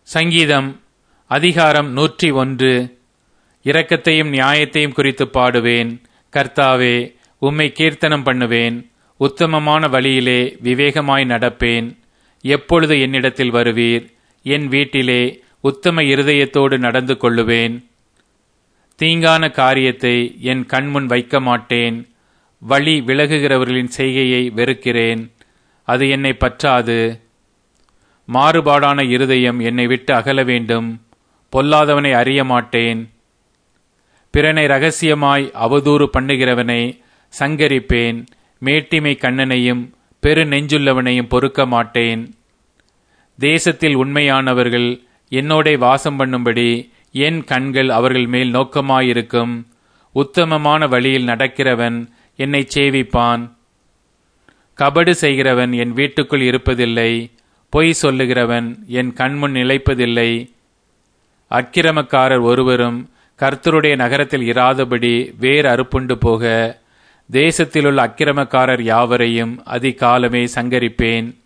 சங்கீதம் அதிகாரம் நூற்றி ஒன்று இரக்கத்தையும் நியாயத்தையும் குறித்து பாடுவேன் கர்த்தாவே உம்மை கீர்த்தனம் பண்ணுவேன் உத்தமமான வழியிலே விவேகமாய் நடப்பேன் எப்பொழுது என்னிடத்தில் வருவீர் என் வீட்டிலே உத்தம இருதயத்தோடு நடந்து கொள்ளுவேன் தீங்கான காரியத்தை என் கண்முன் வைக்க மாட்டேன் வழி விலகுகிறவர்களின் செய்கையை வெறுக்கிறேன் அது என்னை பற்றாது மாறுபாடான இருதயம் என்னை விட்டு அகல வேண்டும் பொல்லாதவனை அறிய மாட்டேன் பிறனை ரகசியமாய் அவதூறு பண்ணுகிறவனை சங்கரிப்பேன் மேட்டிமை கண்ணனையும் பெரு நெஞ்சுள்ளவனையும் பொறுக்க மாட்டேன் தேசத்தில் உண்மையானவர்கள் என்னோடே வாசம் பண்ணும்படி என் கண்கள் அவர்கள் மேல் நோக்கமாயிருக்கும் உத்தமமான வழியில் நடக்கிறவன் என்னை சேவிப்பான் கபடு செய்கிறவன் என் வீட்டுக்குள் இருப்பதில்லை பொய் சொல்லுகிறவன் என் கண்முன் நிலைப்பதில்லை அக்கிரமக்காரர் ஒருவரும் கர்த்தருடைய நகரத்தில் இராதபடி வேறு அறுப்புண்டு போக தேசத்திலுள்ள அக்கிரமக்காரர் யாவரையும் அதிகாலமே சங்கரிப்பேன்